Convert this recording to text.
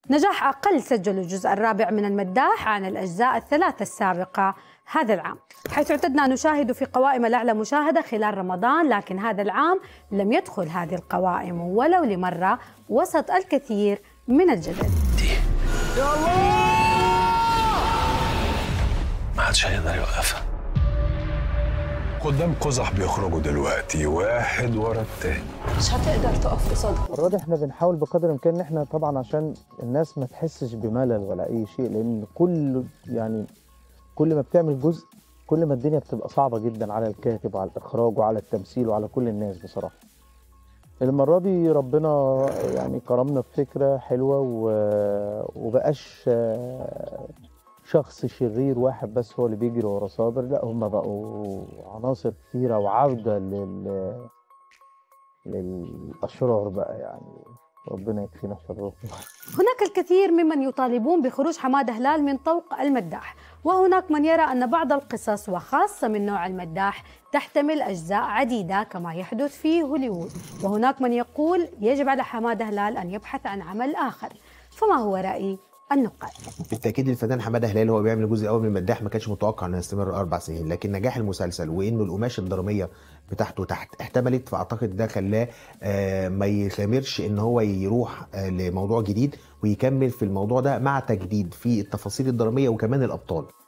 نجاح أقل سجل الجزء الرابع من المداح عن الأجزاء الثلاثة السابقة هذا العام حيث اعتدنا نشاهد في قوائم الأعلى مشاهدة خلال رمضان لكن هذا العام لم يدخل هذه القوائم ولو لمرة وسط الكثير من الجدل يا الله ما حدش هيقدر يوقفها قدام قزح بيخرجوا دلوقتي واحد ورا التاني مش هتقدر تقف قصادهم المره دي احنا بنحاول بقدر الامكان ان احنا طبعا عشان الناس ما تحسش بملل ولا اي شيء لان كل يعني كل ما بتعمل جزء كل ما الدنيا بتبقى صعبه جدا على الكاتب وعلى الاخراج وعلى التمثيل وعلى كل الناس بصراحه المره دي ربنا يعني كرمنا بفكره حلوه و... وبقاش آه، شخص شرير واحد بس هو اللي بيجري ورا صابر لا هم بقوا عناصر كتيره وعوده لل للاشرار بقى يعني ربنا يكفينا شرهم هناك الكثير ممن يطالبون بخروج حمادة هلال من طوق المداح وهناك من يرى أن بعض القصص وخاصة من نوع المداح تحتمل أجزاء عديدة كما يحدث في هوليوود وهناك من يقول يجب على حمادة هلال أن يبحث عن عمل آخر فما هو رأي النقاد بالتاكيد الفنان حماده هلال هو بيعمل الجزء الاول من المداح ما كانش متوقع انه يستمر اربع سنين لكن نجاح المسلسل وانه القماش الدراميه بتاعته تحت احتملت فاعتقد ده خلاه آه، ما يغامرش ان هو يروح آه، لموضوع جديد ويكمل في الموضوع ده مع تجديد في التفاصيل الدراميه وكمان الابطال